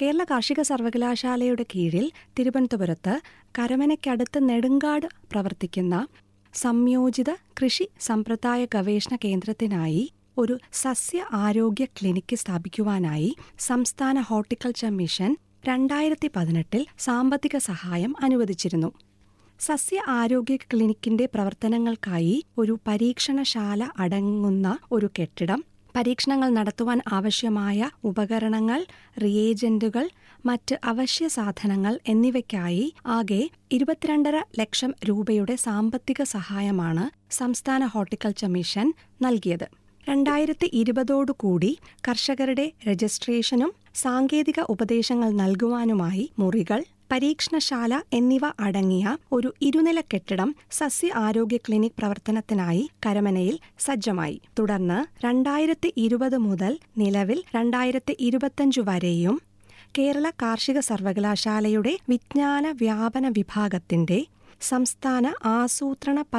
കേരള കാർഷിക സർവകലാശാലയുടെ കീഴിൽ തിരുവനന്തപുരത്ത് കരമനയ്ക്കടുത്ത് നെടുങ്കാട് പ്രവർത്തിക്കുന്ന സംയോജിത കൃഷി സമ്പ്രദായ ഗവേഷണ കേന്ദ്രത്തിനായി ഒരു സസ്യ ആരോഗ്യ ക്ലിനിക്ക് സ്ഥാപിക്കുവാനായി സംസ്ഥാന ഹോർട്ടിക്കൾച്ചർ മിഷൻ രണ്ടായിരത്തി പതിനെട്ടിൽ സാമ്പത്തിക സഹായം അനുവദിച്ചിരുന്നു സസ്യ ആരോഗ്യ ക്ലിനിക്കിന്റെ പ്രവർത്തനങ്ങൾക്കായി ഒരു പരീക്ഷണശാല അടങ്ങുന്ന ഒരു കെട്ടിടം പരീക്ഷണങ്ങൾ നടത്തുവാൻ ആവശ്യമായ ഉപകരണങ്ങൾ റിയേജന്റുകൾ മറ്റ് അവശ്യ സാധനങ്ങൾ എന്നിവയ്ക്കായി ആകെ ഇരുപത്തിരണ്ടര ലക്ഷം രൂപയുടെ സാമ്പത്തിക സഹായമാണ് സംസ്ഥാന ഹോർട്ടിക്കൾച്ചർ മിഷൻ നൽകിയത് രണ്ടായിരത്തി ഇരുപതോടുകൂടി കർഷകരുടെ രജിസ്ട്രേഷനും സാങ്കേതിക ഉപദേശങ്ങൾ നൽകുവാനുമായി മുറികൾ പരീക്ഷണശാല എന്നിവ അടങ്ങിയ ഒരു ഇരുനില കെട്ടിടം സസ്യ ആരോഗ്യ ക്ലിനിക് പ്രവർത്തനത്തിനായി കരമനയിൽ സജ്ജമായി തുടർന്ന് രണ്ടായിരത്തി ഇരുപത് മുതൽ നിലവിൽ രണ്ടായിരത്തി ഇരുപത്തഞ്ചു വരെയും കേരള കാർഷിക സർവകലാശാലയുടെ വിജ്ഞാന വ്യാപന വിഭാഗത്തിന്റെ സംസ്ഥാന ആസൂത്രണ